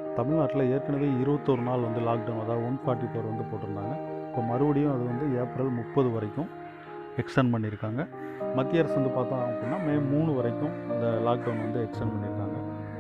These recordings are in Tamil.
தமிழ்நாட்டில் ஏற்கனவே இருபத்தொரு நாள் வந்து லாக்டவுன் அதாவது ஒன் ஃபார்ட்டி ஃபோர் வந்து போட்டிருந்தாங்க இப்போ மறுபடியும் அது வந்து ஏப்ரல் முப்பது வரைக்கும் எக்ஸ்டெண்ட் பண்ணியிருக்காங்க மத்திய அரசு வந்து பார்த்தோம் அப்படின்னா மே மூணு வரைக்கும் இந்த லாக்டவுன் வந்து எக்ஸ்டெண்ட் பண்ணியிருக்காங்க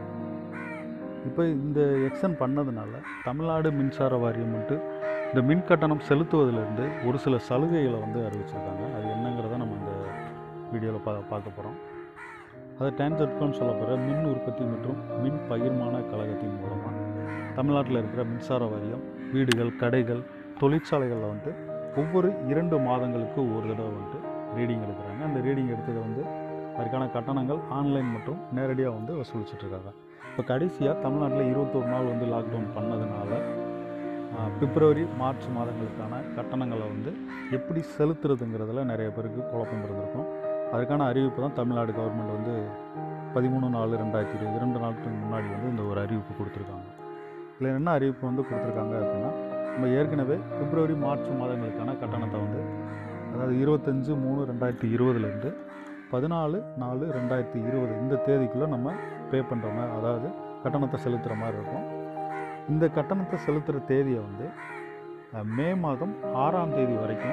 இப்போ இந்த எக்ஸ்டெண்ட் பண்ணதுனால தமிழ்நாடு மின்சார வாரியம் வந்துட்டு இந்த மின் கட்டணம் செலுத்துவதிலிருந்து ஒரு சில சலுகைகளை வந்து அறிவிச்சிருக்காங்க அது என்னங்கிறத நம்ம இந்த வீடியோவில் பா பார்க்க போகிறோம் அதை டேன்ஜெட்கோன்னு சொல்லப்படுற மின் உற்பத்தி மற்றும் மின் பகிர்மான கழகத்தின் மூலமாக தமிழ்நாட்டில் இருக்கிற மின்சார வாரியம் வீடுகள் கடைகள் தொழிற்சாலைகளில் வந்துட்டு ஒவ்வொரு இரண்டு மாதங்களுக்கு ஒரு தடவை வந்துட்டு ரீடிங் எடுக்கிறாங்க அந்த ரீடிங் எடுத்ததை வந்து அதுக்கான கட்டணங்கள் ஆன்லைன் மற்றும் நேரடியாக வந்து வசூலிச்சிட்ருக்காங்க இப்போ கடைசியாக தமிழ்நாட்டில் இருபத்தொரு நாள் வந்து லாக்டவுன் பண்ணதுனால ஆஹ், பிப்ரவரி மார்ச் மாதங்களுக்கான கட்டணங்களை வந்து எப்படி செலுத்துறதுங்கிறதுல நிறைய பேருக்கு குழப்பம் இருந்திருக்கும் அதுக்கான அறிவிப்பு தான் தமிழ்நாடு கவர்மெண்ட் வந்து பதிமூணு நாலு ரெண்டாயிரத்தி இருபது இரண்டு நாட்களுக்கு முன்னாடி வந்து இந்த ஒரு அறிவிப்பு கொடுத்துருக்காங்க இதில் என்ன அறிவிப்பு வந்து கொடுத்துருக்காங்க அப்படின்னா நம்ம ஏற்கனவே பிப்ரவரி மார்ச் மாதங்களுக்கான கட்டணத்தை வந்து அதாவது இருபத்தஞ்சு மூணு ரெண்டாயிரத்தி இருபதுலேருந்து பதினாலு நாலு ரெண்டாயிரத்தி இருபது இந்த தேதிக்குள்ளே நம்ம பே பண்ணுற மாதிரி அதாவது கட்டணத்தை செலுத்துகிற மாதிரி இருக்கும் இந்த கட்டணத்தை செலுத்துகிற தேதியை வந்து அஹ், மே மாதம் ஆறாம் தேதி வரைக்கும்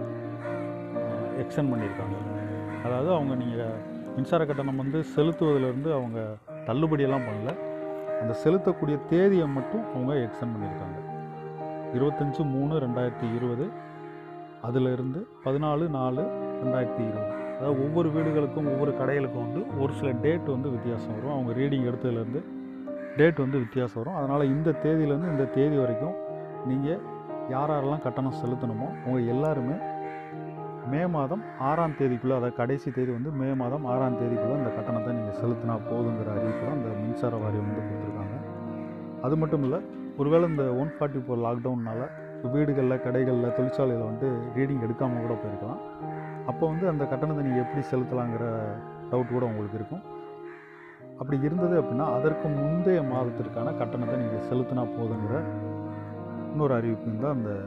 எக்ஸ்டெண்ட் பண்ணியிருக்காங்க அதாவது அவங்க நீங்கள் மின்சார கட்டணம் வந்து செலுத்துவதிலிருந்து அவங்க தள்ளுபடியெல்லாம் பண்ணல அந்த செலுத்தக்கூடிய தேதியை மட்டும் அவங்க எக்ஸ்டெண்ட் பண்ணியிருக்காங்க இருபத்தஞ்சு மூணு ரெண்டாயிரத்தி இருபது அதிலிருந்து பதினாலு நாலு ரெண்டாயிரத்தி இருபது அதாவது ஒவ்வொரு வீடுகளுக்கும் ஒவ்வொரு கடைகளுக்கும் வந்து ஒரு சில டேட் வந்து வித்தியாசம் வரும் அவங்க ரீடிங் எடுத்ததுலேருந்து டேட் வந்து வித்தியாசம் வரும் அதனால் இந்த தேதியிலேருந்து இந்த தேதி வரைக்கும் நீங்கள் யார் யாரெல்லாம் கட்டணம் செலுத்தணுமோ அவங்க எல்லாருமே மே மாதம் ஆறாம் தேதிக்குள்ளே அதாவது கடைசி தேதி வந்து மே மாதம் ஆறாம் தேதிக்குள்ளே இந்த கட்டணத்தை நீங்கள் செலுத்தினா போதுங்கிற அறிவிப்பு தான் இந்த மின்சார வாரியம் வந்து கொடுத்துருக்காங்க அது மட்டும் இல்லை ஒருவேளை இந்த ஒன் ஃபார்ட்டி ஃபோர் லாக்டவுன்னால வீடுகளில் கடைகளில் தொழிற்சாலையில் வந்து ரீடிங் எடுக்காமல் கூட போயிருக்கலாம் அப்போ வந்து அந்த கட்டணத்தை நீங்கள் எப்படி செலுத்தலாங்கிற டவுட் கூட உங்களுக்கு இருக்கும் அப்படி இருந்தது அப்படின்னா அதற்கு முந்தைய மாதத்திற்கான கட்டணத்தை நீங்கள் செலுத்தினா போதுங்கிற இன்னொரு அறிவிப்பு தான் அந்த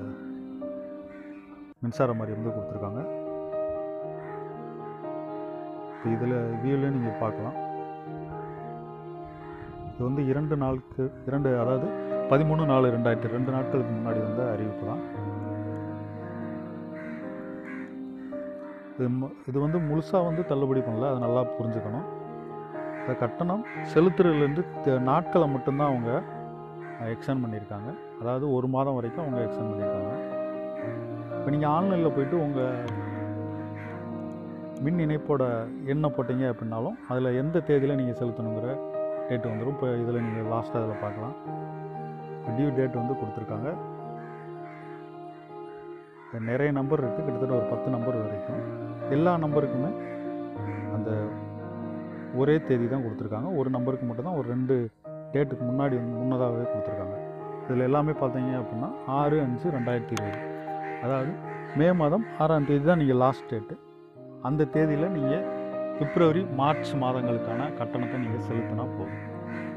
மின்சார மாதிரி வந்து கொடுத்துருக்காங்க இப்போ இதில் வியூவில் நீங்கள் பார்க்கலாம் இது வந்து இரண்டு நாளுக்கு இரண்டு அதாவது பதிமூணு நாலு ரெண்டாயிரத்தி ரெண்டு நாட்களுக்கு முன்னாடி வந்த அறிவிப்பு தான் இது மு- இது வந்து முழுசாக வந்து தள்ளுபடி பண்ணல அதை நல்லா புரிஞ்சுக்கணும் இந்த கட்டணம் செலுத்துறதுலேருந்து த- நாட்களை மட்டும்தான் அவங்க எக்ஸ்டெண்ட் பண்ணியிருக்காங்க அதாவது ஒரு மாதம் வரைக்கும் அவங்க எக்ஸ்டெண்ட் பண்ணியிருக்காங்க இப்போ நீங்கள் ஆன்லைனில் போயிட்டு உங்கள் மின் இணைப்போட எண்ணை போட்டீங்க அப்படின்னாலும் அதில் எந்த தேதியில் நீங்கள் செலுத்தணுங்கிற டேட் வந்துடும் இப்போ இதில் நீங்கள் லாஸ்ட்டாக அதில் பார்க்கலாம் டியூ டேட் வந்து கொடுத்துருக்காங்க இது நிறைய நம்பர் இருக்குது கிட்டத்தட்ட ஒரு பத்து நம்பர் வரைக்கும் எல்லா நம்பருக்குமே அந்த ஒரே தேதி தான் கொடுத்துருக்காங்க ஒரு நம்பருக்கு மட்டும்தான் ஒரு ரெண்டு டேட்டுக்கு முன்னாடி வந்து முன்னதாகவே கொடுத்துருக்காங்க இதில் எல்லாமே பார்த்தீங்க அப்படின்னா ஆறு அஞ்சு ரெண்டாயிரத்தி இருபது அதாவது மே மாதம் ஆறாம் தேதி தான் நீங்கள் லாஸ்ட் டேட்டு அந்த தேதியில் நீங்கள் பிப்ரவரி மார்ச் மாதங்களுக்கான கட்டணத்தை நீங்கள் செலுத்தினா போதும்